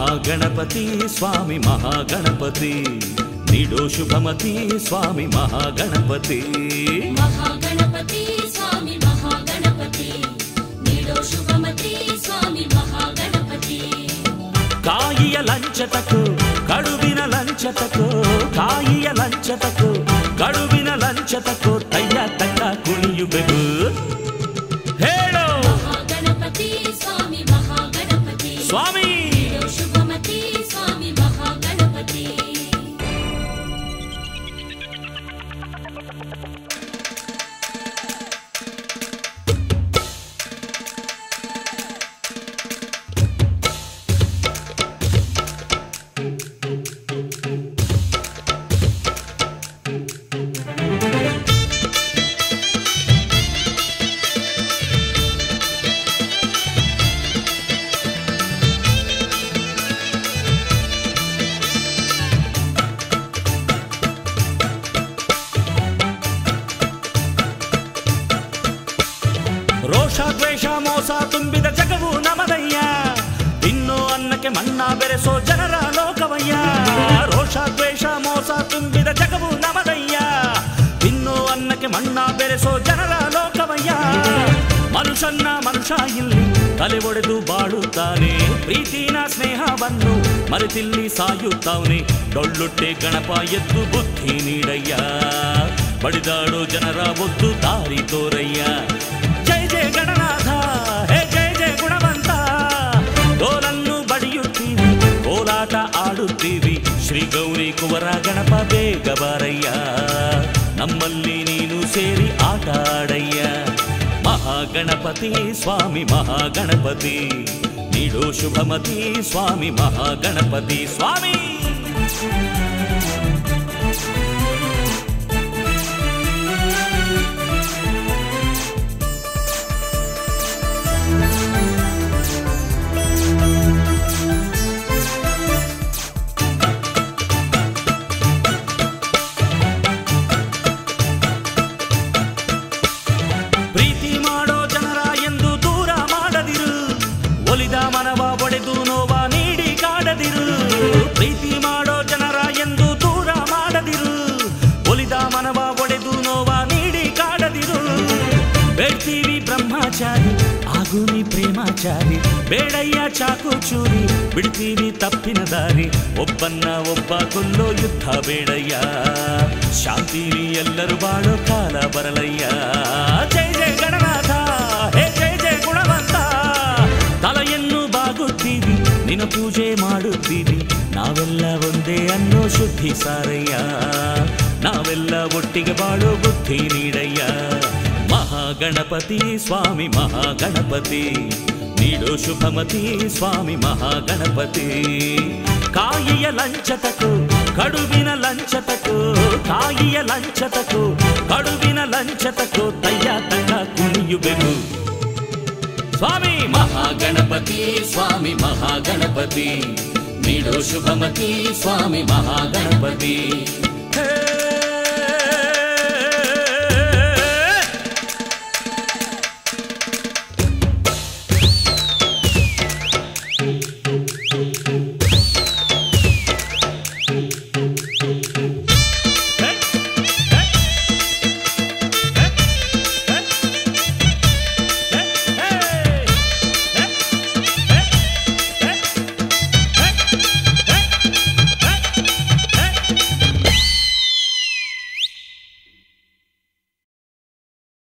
ಮಹಾಗಣಪತಿ ಸ್ವಾಮಿ ಮಹಾಗಣಪತಿ ನೀಡೋ ಶುಭಮತಿ ಸ್ವಾಮಿ ಮಹಾಗಣಪತಿ ಮಹಾಗಣಪತಿ ಸ್ವಾಮಿ ಮಹಾಗಣಪತಿ ನೀಡೋ ಶುಭಮತಿ ಸ್ವಾಮಿ ಮಹಾಗಣಪತಿ ಕಾಯಿಯ ಲಂಚತಕು ಕಡುಬಿನ ಲಂಚತಕು ಕಾಯಿಯ ಲಂಚತಕು ಕಡುಬಿನ ಲಂಚತಕು ತಯ್ಯ ತಕ್ಕ ಕುಣಿಯುಬೇಕು ಹೇಳು ಮಹಾಗಣಪತಿ ಸ್ವಾಮಿ ಮಹಾಗಣಪತಿ ಸ್ವಾಮಿ ನೀಡೋ ಶುಭಮತಿ ಸ್ವಾಮಿ ಮಹಾಗಣಪತಿ ರೋಷ ದ್ವೇಷ ಮೋಸ ತುಂಬಿದ ಜಗವು ನಮದಯ್ಯ ತಿನ್ನೋ ಅನ್ನಕ್ಕೆ ಮಣ್ಣ ಬೆರೆಸೋ ಜನರ ಲೋಕವಯ್ಯ ರೋಷ ದ್ವೇಷ ಮೋಸ ತುಂಬಿದ ಜಗವು ನಮದಯ್ಯ ತಿನ್ನೋ ಅನ್ನಕ್ಕೆ ಮಣ್ಣ ಬೆರೆಸೋ ಜನರ ಲೋಕವಯ್ಯ ಮನುಷ್ಯನ್ನ ಮನುಷ್ಯ ಇಲ್ಲಿ ತಲೆ ಒಡೆದು ಬಾಳುತ್ತಾನೆ ಪ್ರೀತಿನ ಸ್ನೇಹವನ್ನು ಮರೆತಿಲ್ಲಿ ಸಾಯುತ್ತಾವನೆ ಡೊಳ್ಳುಟ್ಟೆ ಗಣಪ ಎದ್ದು ಬುದ್ಧಿ ನೀಡಯ್ಯ ಬಡಿದಾಡೋ ಜನರ ಒದ್ದು ದಾರಿ ತೋರಯ್ಯ ಜಯ ಜಯ ಗಣನಾಥ ಹೇ ಜಯ ಜಯ ಗುಣವಂತ ಡೋಲನ್ನು ಬಡಿಯುತ್ತೀವಿ ಕೋಲಾಟ ಆಡುತ್ತೀವಿ ಶ್ರೀ ಗೌರಿ ಕುವರ ಗಣಪ ಬೇಗ ಬಾರಯ್ಯ ನಮ್ಮಲ್ಲಿ ನೀನು ಸೇರಿ ಆಟ ಆಡಯ್ಯ ಮಹಾಗಣಪತಿ ಸ್ವಾಮಿ ಮಹಾಗಣಪತಿ ನೀಡೋ ಶುಭಮತಿ ಸ್ವಾಮಿ ಮಹಾಗಣಪತಿ ಸ್ವಾಮಿ ಪ್ರೀತಿ ಮಾಡೋ ಜನರ ಎಂದು ದೂರ ಮಾಡದಿರು ಒಲಿದ ಮನವ ಒಡೆದು ನೋವ ನೀಡಿ ಕಾಡದಿರು ಪ್ರೀತಿ ಮಾಡೋ ಜನರ ಎಂದು ದೂರ ಮಾಡದಿರು ಒಲಿದ ಮನವ ಒಡೆದು ನೋವ ನೀಡಿ ಕಾಡದಿರು ಬೇಡ್ತೀವಿ ಬ್ರಹ್ಮಚಾರಿ ಆಗು ನೀ ಪ್ರೇಮಾಚಾರಿ ಬೇಡಯ್ಯ ಚಾಕು ಚೂರಿ ಬಿಡ್ತೀವಿ ತಪ್ಪಿನ ದಾರಿ ಒಬ್ಬನ್ನ ಒಬ್ಬ ಕೊಲ್ಲೋ ಯುದ್ಧ ಬೇಡಯ್ಯ ಶಾಂತಿಲಿ ಎಲ್ಲರೂ ಬಾಳೋ ಕಾಲ ಬರಲಯ್ಯ ಜಯ ಜಯ ಗಣನಾಥ ಹೇ ಜಯ ಜಯ ಗುಣವಂತ ತಲೆಯನ್ನು ಬಾಗುತ್ತೀವಿ ನಿನ್ನ ಪೂಜೆ ಮಾಡುತ್ತೀವಿ ನಾವೆಲ್ಲ ಒಂದೇ ಅನ್ನೋ ಶುದ್ಧಿ ಸಾರಯ್ಯ ನಾವೆಲ್ಲ ಒಟ್ಟಿಗೆ ಬಾಳೋ ಬುದ್ಧಿ ನೀಡಯ್ಯ ಮಹಾಗಣಪತಿ ಸ್ವಾಮಿ ಮಹಾಗಣಪತಿ ನೀಡೋ ಶುಭಮತಿ ಸ್ವಾಮಿ ಮಹಾಗಣಪತಿ ಕಾಯಿಯ ಲಂಚತಕು ಕಡುವಿನ ಲಂಚತಕು ಕಾಯಿಯ ಲಂಚತಕು ಕಡುವಿನ ಲಂಚತಕು ತಯ್ಯ ತಕ್ಕ ಕುಣಿಯುಬೇಕು ಸ್ವಾಮಿ ಮಹಾಗಣಪತಿ ಸ್ವಾಮಿ ಮಹಾಗಣಪತಿ ನೀಡೋ ಶುಭಮತಿ ಸ್ವಾಮಿ ಮಹಾಗಣಪತಿ